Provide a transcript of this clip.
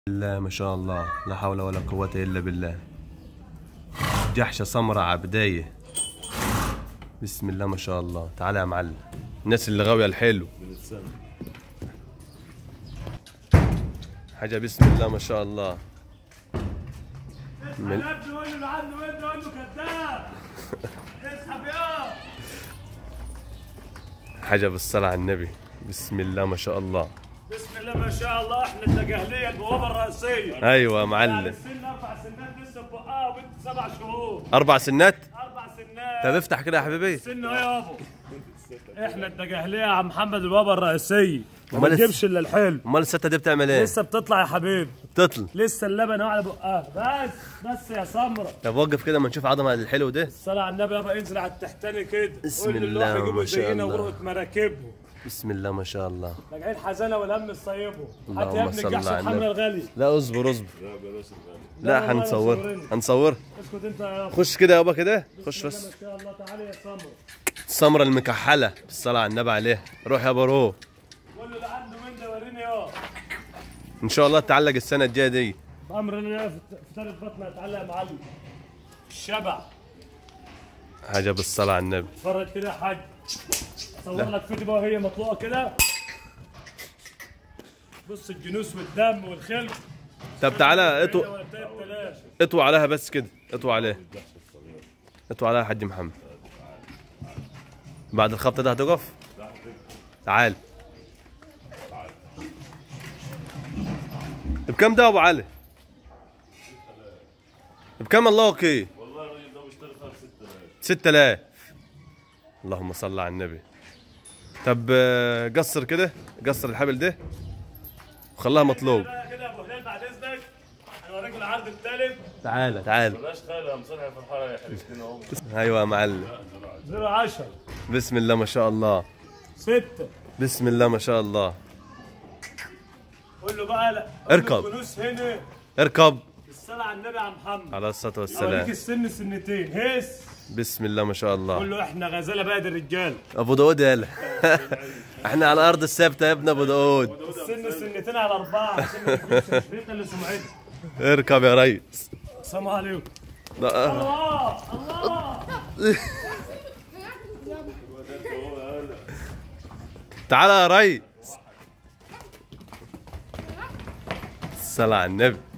الله ما شاء الله لا حول ولا قوة إلا بالله جحشة سمرة عبداية بسم الله ما شاء الله تعالى يا معلم الناس اللي غاوية الحلو حاجة بسم الله ما شاء الله من كذاب تقول له عنده وين تقول له كذاب اسحب يا حاجة بالصلاة على النبي بسم الله ما شاء الله بسم الله ما شاء الله احنا التجاهليه البوابه الرئيسيه أيوة يا يعني معلم السن اربع سنات لسه بقها وبنت سبع شهور أربع سنات اربع سنات طب افتح كده يا حبيبي سن ايه يابا احنا التجاهليه يا عم محمد البوابه الرئيسيه ما أمال بتجيبش الا الحلو أمال الستة دي بتعمل إيه؟ لسه بتطلع يا حبيبي تطل لسه اللبن على بقها بس بس يا سمره طب وقف كده ما نشوف عظمة الحلو ده الصلاة على النبي يابا انزل على التحتاني كده بسم قول للواحد الله يجيبوا ما شاء زينا الله. ورقة مراكبهم بسم الله ما شاء الله راجعين حزانه والهم الصيبه هات اللهم يا ابني صل الجحش على محمد النبي. الغالي لا اصبر اصبر والله لا هنصور مصورين. هنصور اسكت انت يا ابو خش كده يابا كده خش ما بس شاء الله تعالى يا سمر السمرة المكحلة بالصلاة على النبي عليه روح يا برو قول له اللي عنده من ده وريني يا ان شاء الله تعلق السنة الجاية دي بامر الله في في ثالث بطنه اتعلق يا معلم الشبع حاجة بالصلاة على النبي اتفرج كده يا حاج اصور لك فيديو بقى وهي مطلوقه كده بص الجنوس والدم والخلق طب تعالى اطو ولا بتاعت بلاش. اطوى عليها بس كده اطوى عليها اطوى عليها يا حاج محمد بعد الخبطة ده هتقف تعال بكم ده يا ابو علي بكم الله اوكي والله الراجل ده بيشتري خمس 6000 6000 اللهم صل على النبي طب آه، قصر كده قصر الحبل ده وخلاها مطلوب بقى كده يا ابو هلال بعد اذنك هنوريك العرض الثالث تعال تعال بلاش خالي هم صالح في الحاره يا حبيبتنا هم ايوه يا معلم 010 بسم الله ما شاء الله 6 بسم الله ما شاء الله قول له بقى لا اركب. الفلوس هنا اركب الصلاة على النبي يا عم محمد على الصلاة اوريك والسلام السن سنتين هيس بسم الله ما شاء الله قول له احنا غزاله بلد الرجال ابو داود يلا احنا على الارض الثابته يا ابن ابو داود السن سنتين على اربعه عشان ما تجيبش الشريط اللي سمعته اركب يا ريس السلام عليكم لا، الله الله تعال يا ريس الصلاة على النبي